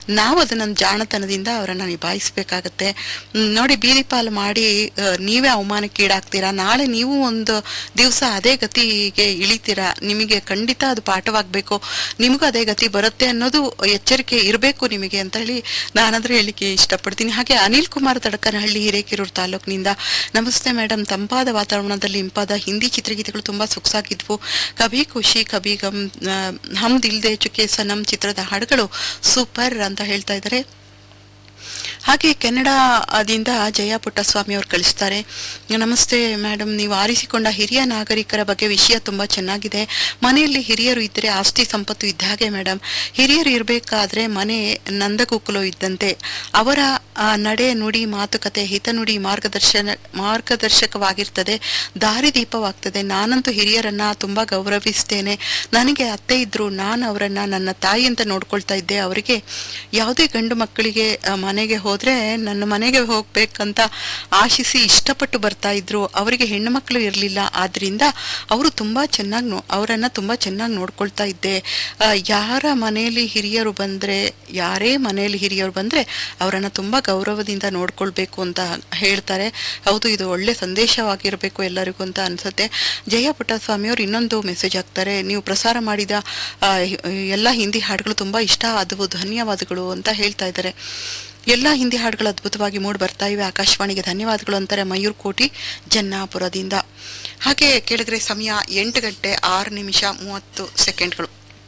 ನಾವು ಅದನ್ನ ಜಾಣತನದಿಂದ ಅವರನ್ನ ನಿಭಾಯಿಸ್ಬೇಕಾಗತ್ತೆ ಹ್ಮ್, ನೋಡಿ ಬೀದಿ ಪಾಲು ಮಾಡಿ ಆ, ನೀವೇ ಅವಮಾನಕ್ಕೀಡಾಗ್ತೀರಾ ನಾಳೆ ನೀವು ಒಂದು ದಿವಸ ಅದೇ ಗತಿಗೆ ಇಳಿತೀರಾ ನಿಮಗೆ ಖಂಡಿತ ಅದು ಪಾಠವಾಗಬೇಕು ನಿಮಗೂ ಅದೇ ಗತಿ ಬರುತ್ತೆ ಅನ್ನೋದು ಎಚ್ಚರಿಕೆ ಇರಬೇಕು ನಿಮಗೆ ಅಂತ ಹೇಳಿ ನಾನಾದ್ರೂ ಹೇಳಿಕೆ ಇಷ್ಟಪಡ್ತೀನಿ ಹಾಗೆ ಅನಿಲ್ ಕುಮಾರ್ ತಡಕನಹಳ್ಳಿ ಹಿರೇಕೆರೂರು ತಾಲೂಕಿನಿಂದ ನಮಸ್ತೆ ಮೇಡಮ್ ತಂಪಾದ ವಾತಾವರಣದಲ್ಲಿ ಇಂಪಾದ ಹಿಂದಿ ಚಿತ್ರಗೀತೆಗಳು ತುಂಬಾ ಸೊಗಸಾಗಿದ್ವು ಕಭಿ ಖುಷಿ ಕಭಿ ಗಮ್ ಆ, ಹಮ್ ದಿಲ್ ದೇ ಚುಕೆ ಸನಂ ಚಿತ್ರದ ಹಾಡುಗಳು ಸೂಪರ್ ಅಂತ ಹೇಳ್ತಾ ಇದ್ದಾರೆ ಹಾಗೆ ಕೆನಡಾದಿಂದ ಜಯ ಪುಟ್ಟಸ್ವಾಮಿ ಅವರು ಕಳಿಸ್ತಾರೆ ನಮಸ್ತೆ ಮೇಡಮ್ ನೀವು ಆರಿಸಿಕೊಂಡ ಹಿರಿಯ ನಾಗರಿಕರ ಬಗ್ಗೆ ವಿಷಯ ತುಂಬಾ ಚೆನ್ನಾಗಿದೆ ಮನೆಯಲ್ಲಿ ಹಿರಿಯರು ಇದ್ದರೆ ಆಸ್ತಿ ಸಂಪತ್ತು ಇದ್ದ ಹಾಗೆ ಮೇಡಮ್ ಹಿರಿಯರು ಇರಬೇಕಾದ್ರೆ ಮನೆ ನಂದಗೋಕುಲು ಇದ್ದಂತೆ ಅವರ ಆ, ನಡೆ ನುಡಿ ಮಾತುಕತೆ ಹಿತನುಡಿ ಮಾರ್ಗದರ್ಶನ ಮಾರ್ಗದರ್ಶಕವಾಗಿರ್ತದೆ ದಾರಿದೀಪವಾಗ್ತದೆ ನಾನಂತೂ ಹಿರಿಯರನ್ನ ತುಂಬಾ ಗೌರವಿಸ್ತೇನೆ ನನಗೆ ಅತ್ತೆ ಇದ್ರು ನಾನು ಅವರನ್ನ ನನ್ನ ತಾಯಿ ಅಂತ ನೋಡ್ಕೊಳ್ತಾ ಇದ್ದೆ ಅವರಿಗೆ ಯಾವುದೇ ಗಂಡು ಮಕ್ಕಳಿಗೆ ಆ, ಮನೆಗೆ ಹೋದ್ರೆ ನನ್ನ ಮನೆಗೆ ಹೋಗ್ಬೇಕಂತ ಆಶಿಸಿ ಇಷ್ಟಪಟ್ಟು ಬರ್ತಾ ಇದ್ರು ಅವರಿಗೆ ಹೆಣ್ಣು ಮಕ್ಕಳು ಇರಲಿಲ್ಲ ಆದ್ರಿಂದ ಅವರು ತುಂಬಾ ಚೆನ್ನಾಗಿ ನೋ ಅವರನ್ನ ತುಂಬಾ ಚೆನ್ನಾಗಿ ನೋಡ್ಕೊಳ್ತಾ ಇದ್ದೆ ಆ, ಯಾರ ಮನೆಯಲ್ಲಿ ಹಿರಿಯರು ಬಂದ್ರೆ ಯಾರೇ ಮನೆಯಲ್ಲಿ ಹಿರಿಯರು ಬಂದ್ರೆ ಅವರನ್ನ ತುಂಬಾ ಗೌರವದಿಂದ ನೋಡ್ಕೊಳ್ಬೇಕು ಅಂತ ಹೇಳ್ತಾರೆ ಹೌದು ಇದು ಒಳ್ಳೆ ಸಂದೇಶವಾಗಿರಬೇಕು ಎಲ್ಲರಿಗೂ ಅಂತ ಅನ್ಸುತ್ತೆ ಜಯ ಪುಟ್ಟಸ್ವಾಮಿ ಅವರು ಇನ್ನೊಂದು ಮೆಸೇಜ್ ಹಾಕ್ತಾರೆ ನೀವು ಪ್ರಸಾರ ಮಾಡಿದ ಆ, ಎಲ್ಲ ಹಿಂದಿ ಹಾಡುಗಳು ತುಂಬಾ ಇಷ್ಟ ಆದವು ಧನ್ಯವಾದಗಳು ಅಂತ ಹೇಳ್ತಾ ಇದ್ದಾರೆ ಎಲ್ಲ ಹಿಂದಿ ಹಾಡುಗಳು ಅದ್ಭುತವಾಗಿ ಮೂಡ್ ಬರ್ತಾ ಇವೆ ಆಕಾಶವಾಣಿಗೆ ಧನ್ಯವಾದಗಳು ಅಂತಾರೆ ಮಯೂರ್ ಕೋಟಿ ಜನ್ನಾಪುರದಿಂದ ಹಾಗೆ ಕೇಳಿದ್ರೆ ಸಮಯ ಎಂಟು ಗಂಟೆ ಆರು ನಿಮಿಷ ಮೂವತ್ತು ಸೆಕೆಂಡ್ಗಳು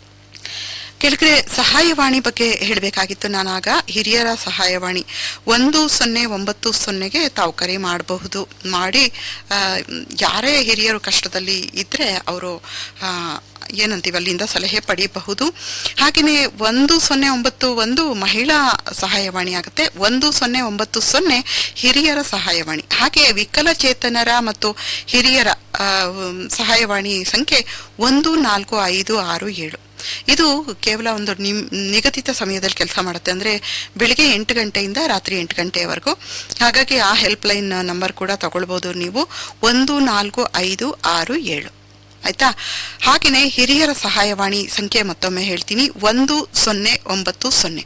ಕೆಳಗಡೆ ಸಹಾಯವಾಣಿ ಬಗ್ಗೆ ಹೇಳಬೇಕಾಗಿತ್ತು ನಾನಾಗ ಹಿರಿಯರ ಸಹಾಯವಾಣಿ ಒಂದು ಸೊನ್ನೆ ಒಂಬತ್ತು ಸೊನ್ನೆಗೆ ತಾವು ಕರೆ ಮಾಡಬಹುದು ಮಾಡಿ ಆ, ಯಾರೇ ಹಿರಿಯರು ಕಷ್ಟದಲ್ಲಿ ಇದ್ರೆ ಅವರು ಏನಂತೀವಿ ಅಲ್ಲಿಂದ ಸಲಹೆ ಪಡೆಯಬಹುದು ಹಾಗೆಯೇ ಒಂದು ಸೊನ್ನೆ ಒಂಬತ್ತು ಒಂದು ಮಹಿಳಾ ಸಹಾಯವಾಣಿ ಆಗುತ್ತೆ ಒಂದು ಸೊನ್ನೆ ಒಂಬತ್ತು ಸೊನ್ನೆ ಹಿರಿಯರ ಸಹಾಯವಾಣಿ ಹಾಗೆ ವಿಕಲಚೇತನರ ಮತ್ತು ಹಿರಿಯರ ಆ, ಸಹಾಯವಾಣಿ ಸಂಖ್ಯೆ ಒಂದು ನಾಲ್ಕು ಐದು ಆರು ಏಳು ಇದು ಕೇವಲ ಒಂದು ನಿಮ್ ನಿಗದಿತ ಸಮಯದಲ್ಲಿ ಕೆಲಸ ಮಾಡುತ್ತೆ ಅಂದ್ರೆ ಬೆಳಿಗ್ಗೆ ಎಂಟು ಗಂಟೆಯಿಂದ ರಾತ್ರಿ ಎಂಟು ಗಂಟೆವರೆಗೂ ಹಾಗಾಗಿ ಆ ಹೆಲ್ಪ್ ಲೈನ್ ನಂಬರ್ ಕೂಡ ತಗೊಳ್ಬಹುದು ನೀವು ಒಂದು ನಾಲ್ಕು ಐದು ಆರು ಏಳು ಆಯ್ತಾ ಹಾಗೆಯೇ ಹಿರಿಯರ ಸಹಾಯವಾಣಿ ಸಂಖ್ಯೆ ಮತ್ತೊಮ್ಮೆ ಹೇಳ್ತೀನಿ ಒಂದು ಸೊನ್ನೆ ಒಂಬತ್ತು ಸೊನ್ನೆ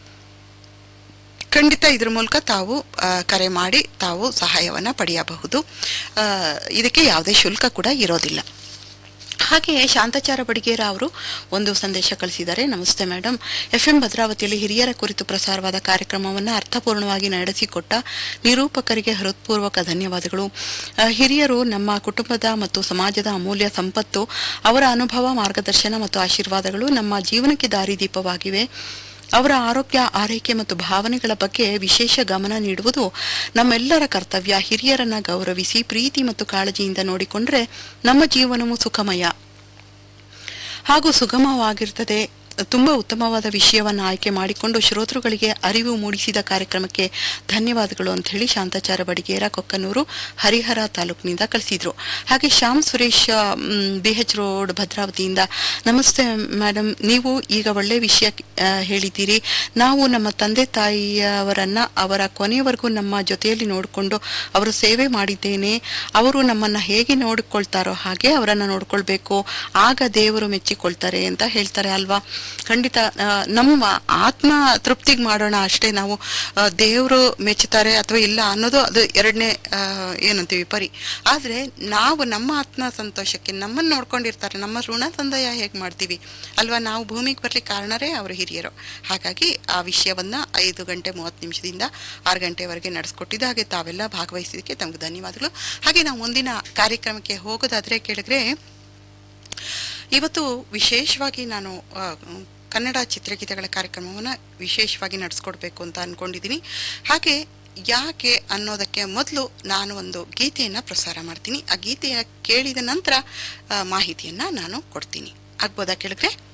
ಖಂಡಿತ ಇದ್ರ ಮೂಲಕ ತಾವು ಆ, ಕರೆ ಮಾಡಿ ತಾವು ಸಹಾಯವನ್ನ ಪಡೆಯಬಹುದು ಆ, ಇದಕ್ಕೆ ಯಾವುದೇ ಶುಲ್ಕ ಕೂಡ ಇರೋದಿಲ್ಲ ಹಾಗೆ ಶಾಂತಚಾರ ಬಡಿಗೇರ ಅವರು ಒಂದು ಸಂದೇಶ ಕಳಿಸಿದ್ದಾರೆ ನಮಸ್ತೆ ಮೇಡಮ್ ಎಫ್ ಎಂ ಭದ್ರಾವತಿಯಲ್ಲಿ ಹಿರಿಯರ ಕುರಿತು ಪ್ರಸಾರವಾದ ಕಾರ್ಯಕ್ರಮವನ್ನು ಅರ್ಥಪೂರ್ಣವಾಗಿ ನಡೆಸಿಕೊಟ್ಟ ನಿರೂಪಕರಿಗೆ ಹೃತ್ಪೂರ್ವಕ ಧನ್ಯವಾದಗಳು ಆ, ಹಿರಿಯರು ನಮ್ಮ ಕುಟುಂಬದ ಮತ್ತು ಸಮಾಜದ ಅಮೂಲ್ಯ ಸಂಪತ್ತು ಅವರ ಅನುಭವ ಮಾರ್ಗದರ್ಶನ ಮತ್ತು ಆಶೀರ್ವಾದಗಳು ನಮ್ಮ ಜೀವನಕ್ಕೆ ದಾರಿದೀಪವಾಗಿವೆ ಅವರ ಆರೋಗ್ಯ ಆರೈಕೆ ಮತ್ತು ಭಾವನೆಗಳ ಬಗ್ಗೆ ವಿಶೇಷ ಗಮನ ನೀಡುವುದು ನಮ್ಮೆಲ್ಲರ ಕರ್ತವ್ಯ ಹಿರಿಯರನ್ನ ಗೌರವಿಸಿ ಪ್ರೀತಿ ಮತ್ತು ಕಾಳಜಿಯಿಂದ ನೋಡಿಕೊಂಡ್ರೆ ನಮ್ಮ ಜೀವನವು ಸುಖಮಯ ಹಾಗೂ ಸುಗಮವಾಗಿರ್ತದೆ ತುಂಬಾ ಉತ್ತಮವಾದ ವಿಷಯವನ್ನು ಆಯ್ಕೆ ಮಾಡಿಕೊಂಡು ಶ್ರೋತೃಗಳಿಗೆ ಅರಿವು ಮೂಡಿಸಿದ ಕಾರ್ಯಕ್ರಮಕ್ಕೆ ಧನ್ಯವಾದಗಳು ಅಂತ ಹೇಳಿ ಶಾಂತಾಚಾರ ಬಡಿಗೇರ ಕೊಕ್ಕನೂರು ಹರಿಹರ ತಾಲೂಕಿನಿಂದ ಕಳಿಸಿದ್ರು ಹಾಗೆ Shyam Suresh B H road ಭದ್ರಾವತಿಯಿಂದ ನಮಸ್ತೆ ಮೇಡಮ್ ನೀವು ಈಗ ಒಳ್ಳೆ ವಿಷಯ ಆ, ಹೇಳಿದ್ದೀರಿ ನಾವು ನಮ್ಮ ತಂದೆ ತಾಯಿಯವರನ್ನ ಅವರ ಕೊನೆಯವರೆಗೂ ನಮ್ಮ ಜೊತೆಯಲ್ಲಿ ನೋಡಿಕೊಂಡು ಅವರು ಸೇವೆ ಮಾಡಿದ್ದೇನೆ ಅವರು ನಮ್ಮನ್ನ ಹೇಗೆ ನೋಡಿಕೊಳ್ತಾರೋ ಹಾಗೆ ಅವರನ್ನ ನೋಡ್ಕೊಳ್ಬೇಕು ಆಗ ದೇವರು ಮೆಚ್ಚಿಕೊಳ್ತಾರೆ ಅಂತ ಹೇಳ್ತಾರೆ ಅಲ್ವಾ ಖಂಡಿತ ಆ, ನಮ್ಮ ಆತ್ಮ ತೃಪ್ತಿಗೆ ಮಾಡೋಣ ಅಷ್ಟೇ ನಾವು ಆ, ದೇವರು ಮೆಚ್ಚುತ್ತಾರೆ ಅಥವಾ ಇಲ್ಲ ಅನ್ನೋದು ಅದು ಎರಡನೇ ಏನಂತೀವಿ ಪರಿ ಆದ್ರೆ ನಾವು ನಮ್ಮ ಆತ್ಮ ಸಂತೋಷಕ್ಕೆ ನಮ್ಮನ್ನು ನೋಡ್ಕೊಂಡಿರ್ತಾರೆ ನಮ್ಮ ಋಣ ಸಂದಯ ಹೇಗೆ ಮಾಡ್ತೀವಿ ಅಲ್ವಾ ನಾವು ಭೂಮಿಗೆ ಬರ್ಲಿಕ್ಕೆ ಕಾರಣರೇ ಅವರು ಹಿರಿಯರು ಹಾಗಾಗಿ ಆ ವಿಷಯವನ್ನ ಐದು ಗಂಟೆ ಮೂವತ್ತು ನಿಮಿಷದಿಂದ ಆರು ಗಂಟೆವರೆಗೆ ನಡೆಸ್ಕೊಟ್ಟಿದ್ದು ಹಾಗೆ ತಾವೆಲ್ಲ ಭಾಗವಹಿಸಿದ್ದಕ್ಕೆ ತಮ್ಗೆ ಧನ್ಯವಾದಗಳು ಹಾಗೆ ನಾವು ಮುಂದಿನ ಕಾರ್ಯಕ್ರಮಕ್ಕೆ ಹೋಗೋದಾದ್ರೆ ಕೇಳಿದ್ರೆ ಇವತ್ತು ವಿಶೇಷವಾಗಿ ನಾನು ಆ, ಕನ್ನಡ ಚಿತ್ರಗೀತೆಗಳ ಕಾರ್ಯಕ್ರಮವನ್ನು ವಿಶೇಷವಾಗಿ ನಡೆಸ್ಕೊಡ್ಬೇಕು ಅಂತ ಅನ್ಕೊಂಡಿದ್ದೀನಿ ಹಾಗೆ ಯಾಕೆ ಅನ್ನೋದಕ್ಕೆ ಮೊದಲು ನಾನು ಒಂದು ಗೀತೆಯನ್ನು ಪ್ರಸಾರ ಮಾಡ್ತೀನಿ ಆ ಗೀತೆಯ ಕೇಳಿದ ನಂತರ ಆ, ಮಾಹಿತಿಯನ್ನ ನಾನು ಕೊಡ್ತೀನಿ ಆಗ್ಬೋದಾ ಕೇಳಿದ್ರೆ